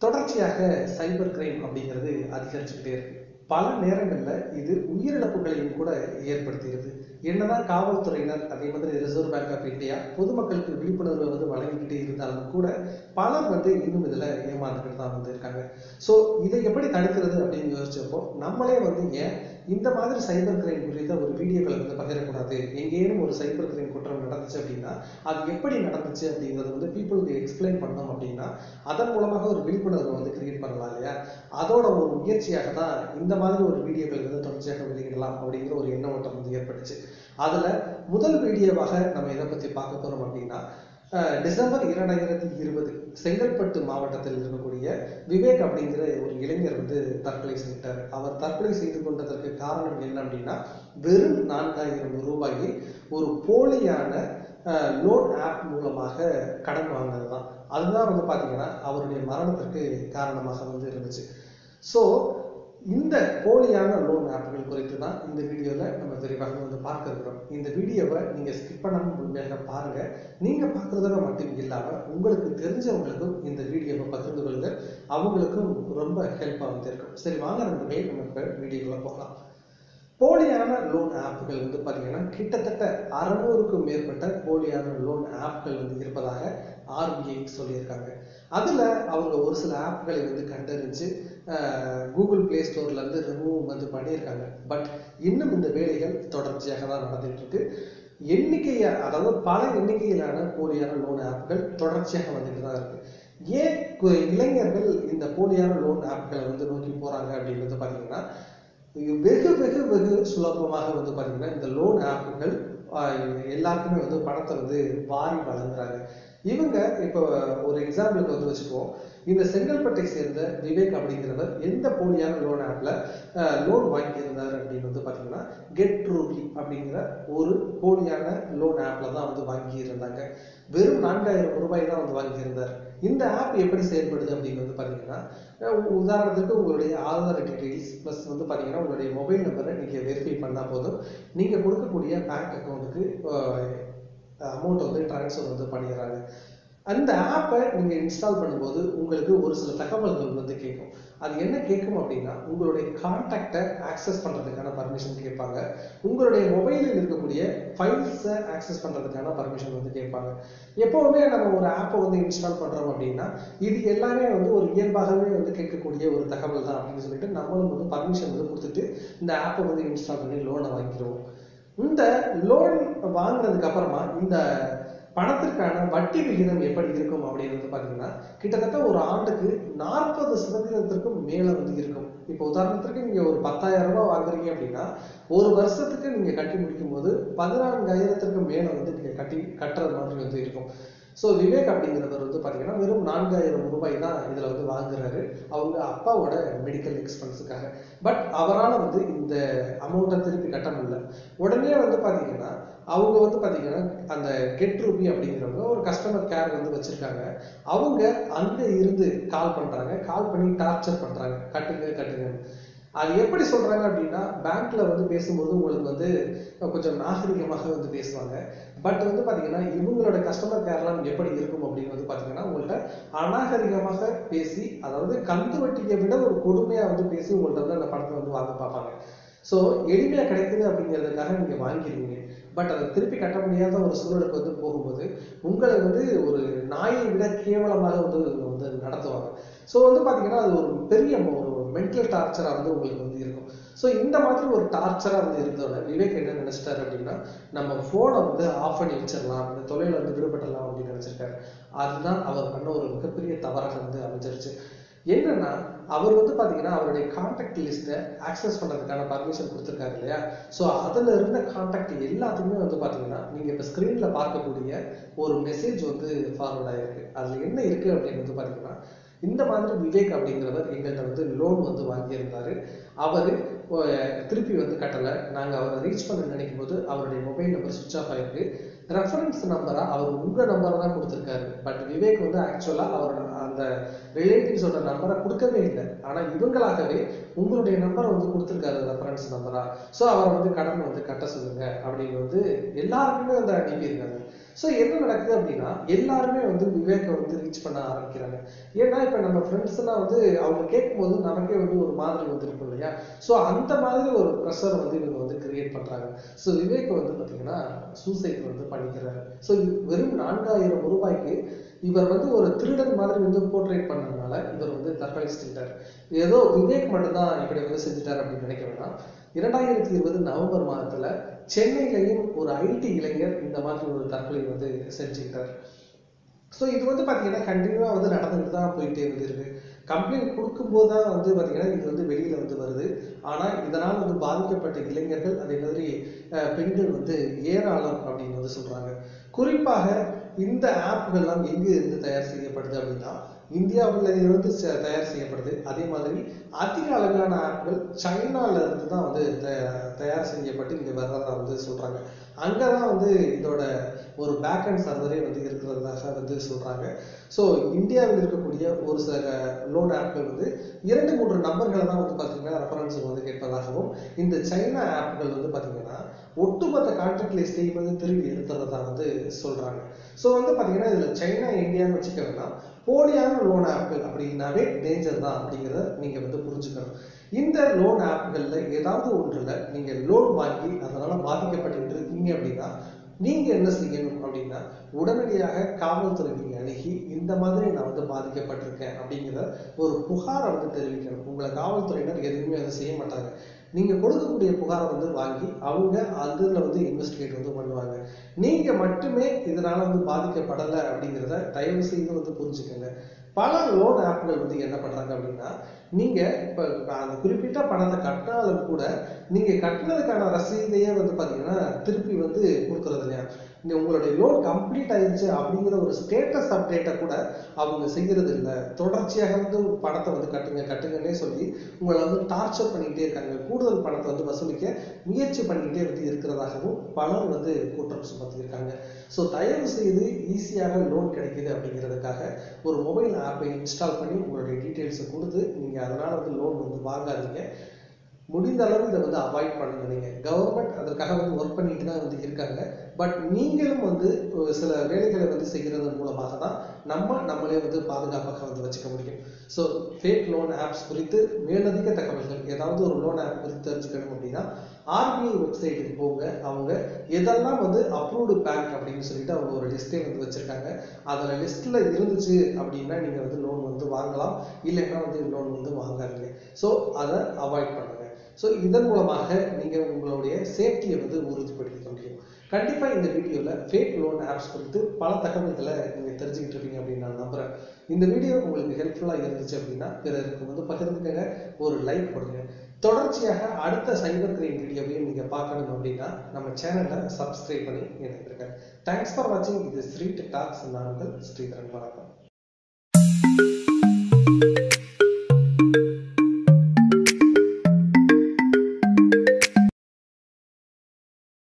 தொடர்ச்சியாக cyber crime அப்படிங்கிறது அதிகரிச்சுக்கிட்டே இருக்கு பல நேரங்கள்ல இது உயிரிழப்புகளையும் கூட ஏற்படுத்திடுது என்னதான் காவல்துறையினர் அதே மாதிரி ரிசர்வ் பேங்க் ஆஃப் இந்தியா பொதுமக்களுக்கு விழிப்புணர்வை வந்து வழங்கிக்கிட்டே இருந்தாலும் கூட பலர் வந்து இன்னும் இதுல ஏமாந்துக்கிட்டு தான் வந்து இருக்காங்க ஸோ இதை எப்படி தடுக்கிறது அப்படின்னு யோசிச்சப்போ நம்மளே வந்து ஏன் இந்த மாதிரி சைபர் கிரைம் குறித்த ஒரு வீடியோக்களை வந்து பகிரக்கூடாது எங்கேயும் ஒரு சைபர் கிரைம் குற்றம் நடந்துச்சு அப்படின்னா அது எப்படி நடந்துச்சு அப்படிங்கிறது வந்து பீப்புளுக்கு எக்ஸ்பிளைன் பண்ணோம் அப்படின்னா அதன் மூலமாக ஒரு விழிப்புணர்வை வந்து கிரியேட் பண்ணலாம் இல்லையா அதோட ஒரு முயற்சியாக தான் இந்த மாதிரி ஒரு வீடியோக்கள் வந்து தொடர்ச்சியாக வெளியிடலாம் அப்படிங்கிற ஒரு எண்ண ஓட்டம் வந்து ஏற்பட்டுச்சு அதுல முதல் வீடியோவாக நம்ம எதை பத்தி பார்க்க போறோம் அப்படின்னா அஹ், டிசம்பர் இரண்டாயிரத்தி இருபது செங்கல்பட்டு மாவட்டத்தில் இருக்கக்கூடிய விவேக் அப்படிங்கிற ஒரு இளைஞர் வந்து தற்கொலை செய்துட்டார் அவர் தற்கொலை செய்து கொண்டதற்கு காரணம் என்ன அப்படின்னா வெறும் நான்காயிரம் ரூபாயை ஒரு போலியான லோன் ஆப் மூலமாக கடன் வாங்கினது தான் அதுதான் வந்து பார்த்தீங்கன்னா அவருடைய மரணத்திற்கு காரணமாக வந்து இருந்துச்சு ஸோ இந்த போலியான லோன் ஆப்புகள் குறித்து தான் இந்த வீடியோவில் நம்ம விரிவாக வந்து பார்க்க இருக்கிறோம் இந்த வீடியோவை நீங்கள் ஸ்கிப் பண்ணாமல் முழுமையாக பாருங்கள் நீங்கள் பார்க்குறதோட மட்டும் இல்லாமல் உங்களுக்கு தெரிஞ்சவங்களுக்கும் இந்த வீடியோவை பகிர்ந்து கொள்ளுங்க அவங்களுக்கும் ரொம்ப ஹெல்ப்பாக வந்து இருக்கும் சரி வாங்க நண்பர்களே நம்ம இப்போ வீடியோக்குள்ளே போகலாம் போலியான லோன் ஆப்புகள் வந்து பார்த்தீங்கன்னா கிட்டத்தட்ட அறநூறுக்கும் மேற்பட்ட போலியான லோன் ஆப்கள் வந்து இருப்பதாக ஆர்பிஐ சொல்லியிருக்காங்க அதில் அவங்க ஒரு சில ஆப்களை வந்து கண்டறிஞ்சு கூகுள் பிளே ஸ்டோர்லேருந்து ரிமூவ் வந்து பண்ணியிருக்காங்க பட் இன்னும் இந்த வேலைகள் தொடர்ச்சியாக தான் நடந்துட்டு இருக்கு எண்ணிக்கையை அதாவது பல எண்ணிக்கையிலான போலியான லோன் ஆப்கள் தொடர்ச்சியாக வந்துட்டு தான் இருக்கு ஏன் கு- இளைஞர்கள் இந்த போலியான லோன் ஆப்களை வந்து நோக்கி போறாங்க அப்படின்றது பார்த்தீங்கன்னா இது வெகு வெகு வெகு சுலபமாக வந்து பார்த்தீங்கன்னா இந்த லோன் ஆப்புகள் எல்லாருக்குமே வந்து பணத்தை வந்து வாரி வழங்குறாங்க இவங்க இப்போ ஒரு எக்ஸாம்பிளுக்கு வந்து வச்சுக்குவோம் இந்த செங்கல்பட்டை சேர்ந்த விவேக் அப்படிங்கிறவர் எந்த போலியான லோன் ஆப்ல லோன் வாங்கியிருந்தார் அப்படின்னு வந்து பார்த்தீங்கன்னா கெட் ரூபி அப்படிங்கிற ஒரு போலியான லோன் ஆப்ல தான் வந்து வாங்கி இருந்தாங்க வெறும் நான்காயிரம் ரூபாய் தான் வந்து வாங்கியிருந்தார் இந்த ஆப் எப்படி செயல்படுது அப்படின்னு வந்து பார்த்தீங்கன்னா அஹ் உ- உதாரணத்துக்கு உங்களுடைய ஆதார் டீடைல்ஸ் ப்ளஸ் வந்து பார்த்தீங்கன்னா உங்களுடைய மொபைல் நம்பரை நீங்கள் வெரிஃபை பண்ணால் போதும் நீங்கள் கொடுக்கக்கூடிய பேங்க் அக்கௌண்ட்டுக்கு அமௌண்ட் வந்து ட்ரான்ஸ்ஃபர் வந்து பண்ணிடுறாங்க அந்த ஆப்பை நீங்கள் இன்ஸ்டால் பண்ணும்போது உங்களுக்கு ஒரு சில தகவல்கள் வந்து கேட்கும் அது என்ன கேட்கும் அப்படின்னா உங்களுடைய கான்டாக்டை ஆக்சஸ் பண்ணுறதுக்கான பர்மிஷன் கேட்பாங்க உங்களுடைய மொபைலில் இருக்கக்கூடிய ஃபைல்ஸை ஆக்சஸ் பண்ணுறதுக்கான பர்மிஷன் வந்து கேட்பாங்க எப்போவுமே நம்ம ஒரு ஆப்பை வந்து இன்ஸ்டால் பண்ணுறோம் அப்படின்னா இது எல்லாமே வந்து ஒரு இயல்பாகவே வந்து கேட்கக்கூடிய ஒரு தகவல் தான் அப்படின்னு சொல்லிட்டு நம்மளும் வந்து பர்மிஷன் வந்து கொடுத்துட்டு இந்த ஆப்பை வந்து இன்ஸ்டால் பண்ணி லோனை வாங்கிடுவோம் இந்த லோன் வாங்கினதுக்கு அப்புறமா இந்த பணத்திற்கான வட்டி விகிதம் எப்படி இருக்கும் அப்படின்னு வந்து பார்த்தீங்கன்னா கிட்டத்தட்ட ஒரு ஆண்டுக்கு நாற்பது சதவீதத்திற்கும் மேலே வந்து இருக்கும் இப்போ உதாரணத்திற்கு நீங்கள் ஒரு பத்தாயிரம் ரூபாய் வாங்குறீங்க அப்படின்னா ஒரு வருஷத்துக்கு நீங்கள் கட்டி முடிக்கும் போது பதினான்காயிரத்திற்கு மேலே வந்து நீங்கள் கட்டி கட்டுறது மாதிரி வந்து இருக்கும் ஸோ விவேக் அப்படிங்கிறவர் வந்து பார்த்தீங்கன்னா வெறும் நான்காயிரம் ரூபாய் தான் இதில் வந்து வாங்குறாரு அவங்க அப்பாவோட மெடிக்கல் எக்ஸ்பென்ஸுக்காக பட் அவரால் வந்து இந்த அமௌண்ட்டை திருப்பி கட்ட முடியல உடனே வந்து பார்த்தீங்கன்னா அவங்க வந்து பார்த்தீங்கன்னா அந்த கெட் ரூபி அப்படிங்கிறவங்க ஒரு கஸ்டமர் கேர் வந்து வச்சிருக்காங்க அவங்க அங்கே இருந்து கால் பண்ணுறாங்க கால் பண்ணி டார்ச்சர் பண்ணுறாங்க கட்டுங்க கட்டுங்க அது எப்படி சொல்றாங்க அப்படின்னா பேங்க்ல வந்து பேசும்போது உங்களுக்கு வந்து கொஞ்சம் நாகரிகமாக வந்து பேசுவாங்க பட் வந்து பாத்தீங்கன்னா இவங்களோட கஸ்டமர் கேர்லாம் எப்படி இருக்கும் அப்படின்னு வந்து பாத்தீங்கன்னா உங்கள்ட்ட அநாகரிகமாக பேசி அதாவது கந்து வட்டியை விட ஒரு கொடுமையா வந்து பேசி உங்கள்ட்ட வந்து அந்த பணத்தை வந்து வாங்க பார்ப்பாங்க ஸோ எளிமையா கிடைக்குது அப்படிங்கிறதுக்காக நீங்க வாங்கிருவீங்க பட் அதை திருப்பி கட்ட முடியாத ஒரு சூழலுக்கு வந்து போகும்போது உங்களை வந்து ஒரு நாயை விட கேவலமாக வந்து இவங்க வந்து நடத்துவாங்க ஸோ வந்து பாத்தீங்கன்னா அது ஒரு பெரிய ஒரு மென்டல் டார்ச்சராக வந்து உங்களுக்கு வந்து இருக்கும் ஸோ இந்த மாதிரி ஒரு டார்ச்சராக வந்து இருந்தோட விவேக் என்ன நினைச்சிட்டாரு அப்படின்னா நம்ம ஃபோனை வந்து ஆஃப் பண்ணி வச்சிடலாம் இந்த தொழில வந்து விடுபடலாம் அப்படின்னு நினைச்சிருக்காரு அதுதான் அவர் பண்ண ஒரு மிகப்பெரிய தவறாக வந்து அமைஞ்சிருச்சு என்னன்னா அவர் வந்து பாத்தீங்கன்னா அவருடைய கான்டாக்ட் லிஸ்ட்டை ஆக்சஸ் பண்றதுக்கான பர்மிஷன் கொடுத்துருக்காரு இல்லையா ஸோ அதுல இருந்த கான்டாக்ட் எல்லாத்துக்குமே வந்து பாத்தீங்கன்னா நீங்க இப்ப ஸ்கிரீன்ல பார்க்கக்கூடிய ஒரு மெசேஜ் வந்து ஃபார்வர்ட் ஆயிருக்கு அதுல என்ன இருக்கு அப்படின்னு வந்து பாத்தீங்கன்னா இந்த மாதிரி விவேக் அப்படிங்கிறவர் எங்கள்கிட்ட வந்து லோன் வந்து வாங்கியிருந்தாரு அவர் திருப்பி வந்து கட்டலை நாங்கள் அவரை ரீச் பண்ண நினைக்கும் போது அவருடைய மொபைல் நம்பர் சுவிச் ஆஃப் ஆயிருக்கு ரெஃபரன்ஸ் நம்பரா அவர் உங்க நம்பரை தான் கொடுத்துருக்காரு பட் விவேக் வந்து ஆக்சுவலா அவரோட அந்த ரிலேட்டிவ்ஸோட நம்பரை கொடுக்கவே இல்லை ஆனா இவங்களாகவே உங்களுடைய நம்பரை வந்து கொடுத்துருக்காரு ரெஃபரன்ஸ் நம்பரா ஸோ அவரை வந்து கடன் வந்து கட்ட சொல்லுங்க அப்படின்னு வந்து எல்லாருக்குமே வந்து அனுப்பியிருக்காங்க ஸோ என்ன நடக்குது அப்படின்னா எல்லாருமே வந்து விவேக்கை வந்து ரீச் பண்ண ஆரம்பிக்கிறாங்க ஏன்னா இப்போ நம்ம ஃப்ரெண்ட்ஸ்லாம் வந்து அவங்க கேட்கும்போது நமக்கே வந்து ஒரு மாதிரி வந்து இருக்கும் இல்லையா ஸோ அந்த மாதிரி ஒரு ப்ரெஷர் வந்து இவங்க வந்து கிரியேட் பண்ணுறாங்க ஸோ விவேக் வந்து பார்த்தீங்கன்னா சூசைட் வந்து பண்ணிக்கிறாரு ஸோ வெறும் நான்காயிரம் ரூபாய்க்கு இவர் வந்து ஒரு திருடன் மாதிரி வந்து போர்ட்ரேட் பண்ணதுனால இவர் வந்து தற்கொலை செஞ்சுட்டார் ஏதோ விவேக் மட்டும்தான் இப்படி வந்து செஞ்சுட்டார் அப்படின்னு நினைக்க வேணாம் இரண்டாயிரத்தி இருபது நவம்பர் மாதத்துல சென்னையிலையும் ஒரு ஐடி இளைஞர் இந்த மாதிரி ஒரு தற்கொலை வந்து செஞ்சுக்கிட்டார் ஸோ இது வந்து பார்த்தீங்கன்னா கண்டினியூவாக வந்து நடந்துட்டு தான் போயிட்டே வந்து இருக்கு கம்ப்ளைண்ட் கொடுக்கும்போது தான் வந்து பார்த்தீங்கன்னா இது வந்து வெளியில் வந்து வருது ஆனால் இதனால் வந்து பாதிக்கப்பட்ட இளைஞர்கள் அதே மாதிரி அஹ், பெண்கள் வந்து ஏராளம் அப்படின்னு வந்து சொல்கிறாங்க குறிப்பாக இந்த ஆப்கள்லாம் எங்கே இருந்து தயார் செய்யப்படுது அப்படின்னா இந்தியாவில் இருந்து ச- தயார் செய்யப்படுது அதே மாதிரி அதிக அளவிலான ஆப்கள் சைனால இருந்து தான் வந்து த- தயார் செய்யப்பட்டு இங்கே வர்றதா வந்து சொல்கிறாங்க அங்கே தான் வந்து இதோட ஒரு பேக் அண்ட் சர்வரே வந்து இருக்கிறதாக வந்து சொல்கிறாங்க ஸோ இந்தியாவில் இருக்கக்கூடிய ஒரு சில லோன் ஆப்கள் வந்து இரண்டு மூன்று நம்பர்களை தான் வந்து பார்த்தீங்கன்னா ரெஃபரன்ஸுக்கு வந்து கேட்பதாகவும் இந்த சைனா ஆப்கள் வந்து பார்த்தீங்கன்னா ஒட்டுமொத்த கான்டாக்ட் லிஸ்ட்டையும் வந்து திரும்பி எடுத்துறதா வந்து சொல்கிறாங்க ஸோ வந்து பார்த்தீங்கன்னா இதில் சைனா இந்தியான்னு வச்சுக்க வேணாம் போலியான லோன் ஆப்கள் அப்படின்னாவே டேஞ்சர் தான் அப்படிங்கிறத நீங்கள் வந்து புரிஞ்சுக்கணும் இந்த லோன் ஆப்களில் ஏதாவது ஒன்றில் நீங்கள் லோன் வாங்கி அதனால் பாதிக்கப்பட்டு இருக்கீங்க அப்படின்னா நீங்க என்ன செய்யணும் அப்படின்னா உடனடியாக காவல்துறை நீங்க அணுகி இந்த மாதிரி நான் வந்து பாதிக்கப்பட்டிருக்கேன் அப்படிங்கிற ஒரு புகாரை வந்து தெரிவிக்கணும் உங்களை காவல்துறையினர் எதுவுமே அதை செய்ய மாட்டாங்க நீங்க கொடுக்கக்கூடிய புகாரை வந்து வாங்கி அவங்க அதுல வந்து இன்வெஸ்டிகேட் வந்து பண்ணுவாங்க நீங்க மட்டுமே இதனால வந்து பாதிக்கப்படலை அப்படிங்கிறத தயவு செய்து வந்து புரிஞ்சுக்கங்க பல லோன் ஆப்கள் வந்து என்ன பண்றாங்க அப்படின்னா நீங்க இப்ப அந்த குறிப்பிட்ட பணத்தை கட்டினாலும் கூட நீங்க கட்டினதுக்கான ரசீதையே வந்து பாத்தீங்கன்னா திருப்பி வந்து கொடுக்கறது இல்லையா இந்த உங்களுடைய லோன் கம்ப்ளீட் ஆயிருச்சு அப்படிங்கிற ஒரு ஸ்டேட்டஸ் அப்டேட்டை கூட அவங்க செய்யறது இல்லை தொடர்ச்சியாக வந்து பணத்தை வந்து கட்டுங்க கட்டுங்கன்னே சொல்லி உங்களை வந்து டார்ச்சர் பண்ணிக்கிட்டே இருக்காங்க கூடுதல் பணத்தை வந்து வசூலிக்க முயற்சி பண்ணிக்கிட்டே வந்து இருக்கிறதாகவும் பலர் வந்து குற்றம் சுமத்தியிருக்காங்க ஸோ தயவு செய்து ஈஸியாக லோன் கிடைக்குது அப்படிங்கிறதுக்காக ஒரு மொபைல் ஆப்பை இன்ஸ்டால் பண்ணி உங்களுடைய டீட்டெயில்ஸை கொடுத்து நீங்கள் அதனால் வந்து லோன் வந்து வாங்காதீங்க முடிந்த அளவு இதை வந்து அவாய்ட் பண்ணுங்க நீங்க கவர்மெண்ட் அதற்காக வந்து ஒர்க் பண்ணிட்டு தான் வந்து இருக்காங்க பட் நீங்களும் வந்து ஒரு சில வேலைகளை வந்து செய்கிறதன் மூலமாக தான் நம்ம நம்மளே வந்து பாதுகாப்பாக வந்து வச்சுக்க முடியும் ஸோ ஃபேக் லோன் ஆப்ஸ் குறித்து மேலதிக தகவல்கள் ஏதாவது ஒரு லோன் ஆப் குறித்து தெரிஞ்சுக்கணும் அப்படின்னா ஆர்பிஐ வெப்சைட்டுக்கு போங்க அவங்க எதெல்லாம் வந்து அப்ரூவ்டு பேங்க் அப்படின்னு சொல்லிட்டு அவங்க ஒரு லிஸ்ட்டே வந்து வச்சிருக்காங்க அதில் லிஸ்ட்டில் இருந்துச்சு அப்படின்னா நீங்கள் வந்து லோன் வந்து வாங்கலாம் இல்லைன்னா வந்து லோன் வந்து வாங்காதீங்க ஸோ அதை அவாய்ட் பண்ணுங்க ஸோ இதன் மூலமாக நீங்கள் உங்களுடைய சேஃப்டியை வந்து உறுதிப்படுத்திக்க முடியும் கண்டிப்பாக இந்த வீடியோவில் ஃபேக் லோன் ஆப்ஸ் குறித்து பல தகவல்களை நீங்கள் தெரிஞ்சுக்கிட்டு இருப்பீங்க அப்படின்னு நான் நம்புகிறேன் இந்த வீடியோ உங்களுக்கு ஹெல்ப்ஃபுல்லாக இருந்துச்சு அப்படின்னா பிறருக்கு வந்து பகிர்ந்துக்கங்க ஒரு லைக் கொடுங்க தொடர்ச்சியாக அடுத்த சைபர் கிரைம் வீடியோவையும் நீங்கள் பார்க்கணும் அப்படின்னா நம்ம சேனலை சப்ஸ்கிரைப் பண்ணி இணைந்திருங்க தேங்க்ஸ் ஃபார் வாட்சிங் இது ஸ்ரீ டாக்ஸ் நான் உங்கள் ஸ்ரீதரன் வணக்கம்